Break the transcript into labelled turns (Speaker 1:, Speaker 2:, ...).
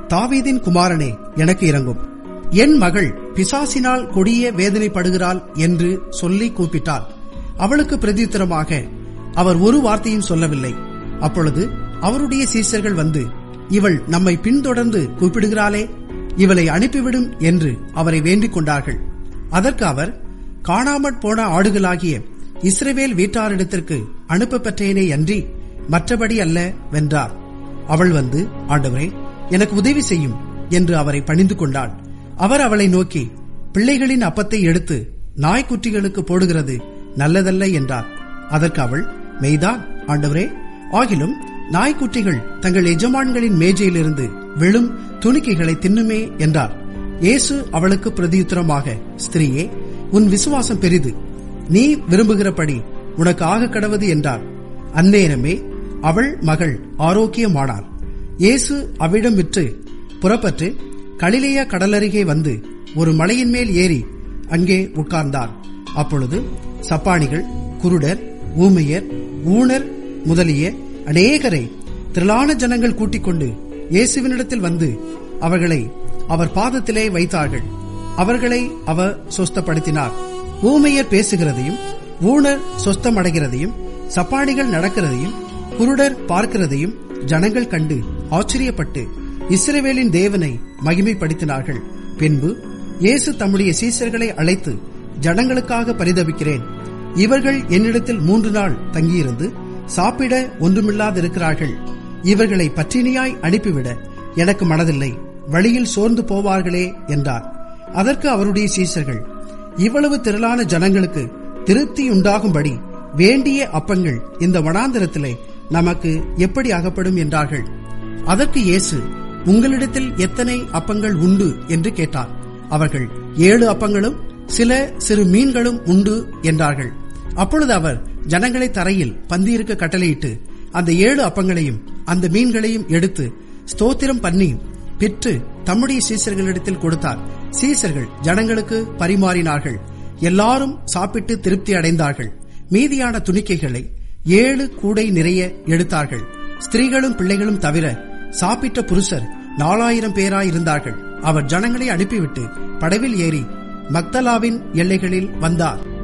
Speaker 1: தாவீதின் குமாரனே எனக்கு இறங்கும் என் மகள் பிசாசினால் கொடிய வேதனைப்படுகிறாள் என்று சொல்லி கூப்பிட்டாள் அவளுக்கு பிரதியுத்தரமாக அவர் ஒரு வார்த்தையும் சொல்லவில்லை அப்பொழுது அவருடைய சீசர்கள் வந்து இவள் நம்மை பின்தொடர்ந்து கூப்பிடுகிறாளே இவளை அனுப்பிவிடும் என்று அவரை வேண்டிக் கொண்டார்கள் அதற்கு அவர் காணாமற் போன ஆடுகளாகிய இஸ்ரவேல் வீட்டாரிடத்திற்கு அனுப்ப பெற்றேனே அன்றி மற்றபடி அல்ல வென்றார் அவள் வந்து ஆண்டவரே எனக்கு உதவி செய்யும் என்று அவரை பணிந்து கொண்டாள் அவர் அவளை நோக்கி பிள்ளைகளின் அப்பத்தை எடுத்து நாய்க்குட்டிகளுக்கு போடுகிறது நல்லதல்ல என்றார் அதற்கு அவள் மெய்தான் ஆண்டவரே ஆகிலும் நாய்க்குட்டிகள் தங்கள் எஜமான்களின் மேஜையிலிருந்து விழும் துணிக்கைகளை தின்னுமே என்றார் இயேசு அவளுக்கு பிரதியுத்தரமாக ஸ்திரீயே உன் விசுவாசம் பெரிது நீ விரும்புகிறபடி உனக்கு ஆக கடவது என்றார் அந்நேரமே அவள் மகள் ஆரோக்கியமானாள் இயேசு அவ்விடம் விற்று புறப்பட்டு கலிலேயா கடலருகே வந்து ஒரு மலையின் மேல் ஏறி அங்கே உட்கார்ந்தார் அப்பொழுது சப்பானிகள் குருடர் ஊமையர் ஊனர் முதலிய அநேகரை திரளான ஜனங்கள் கூட்டிக் கொண்டு இயேசுவினிடத்தில் வந்து அவர்களை அவர் பாதத்திலே வைத்தார்கள் அவர்களை அவர் சொஸ்தப்படுத்தினார் ஊமையர் பேசுகிறதையும் ஊனர் சொஸ்தமடைகிறதையும் சப்பானிகள் நடக்கிறதையும் குருடர் பார்க்கிறதையும் ஜனங்கள் கண்டு ஆச்சரியப்பட்டு இஸ்ரவேலின் தேவனை மகிமைப்படுத்தினார்கள் பின்பு இயேசு தம்முடைய சீசர்களை அழைத்து ஜனங்களுக்காக பரிதபிக்கிறேன் இவர்கள் என்னிடத்தில் மூன்று நாள் தங்கியிருந்து சாப்பிட ஒன்றுமில்லாதிருக்கிறார்கள் இவர்களை பற்றினியாய் அனுப்பிவிட எனக்கு மனதில்லை வழியில் சோர்ந்து போவார்களே என்றார் அதற்கு அவருடைய சீசர்கள் இவ்வளவு திரளான ஜனங்களுக்கு திருப்தி உண்டாகும்படி வேண்டிய அப்பங்கள் இந்த வனாந்திரத்திலே நமக்கு எப்படி அகப்படும் என்றார்கள் அதற்கு இயேசு உங்களிடத்தில் எத்தனை அப்பங்கள் உண்டு என்று கேட்டார் அவர்கள் ஏழு அப்பங்களும் சில சிறு மீன்களும் உண்டு என்றார்கள் அப்பொழுது அவர் ஜனங்களை தரையில் பந்தியிருக்க கட்டளையிட்டு அந்த ஏழு அப்பங்களையும் அந்த மீன்களையும் எடுத்து ஸ்தோத்திரம் பண்ணி பிற்று தம்முடைய சீசர்களிடத்தில் கொடுத்தார் சீசர்கள் ஜனங்களுக்கு பரிமாறினார்கள் எல்லாரும் சாப்பிட்டு திருப்தி அடைந்தார்கள் மீதியான துணிக்கைகளை ஏழு கூடை நிறைய எடுத்தார்கள் ஸ்திரீகளும் பிள்ளைகளும் தவிர சாப்பிட்ட புருஷர் நாலாயிரம் பேராயிருந்தார்கள் அவர் ஜனங்களை அனுப்பிவிட்டு படவில் ஏறி மக்தலாவின் எல்லைகளில் வந்தார்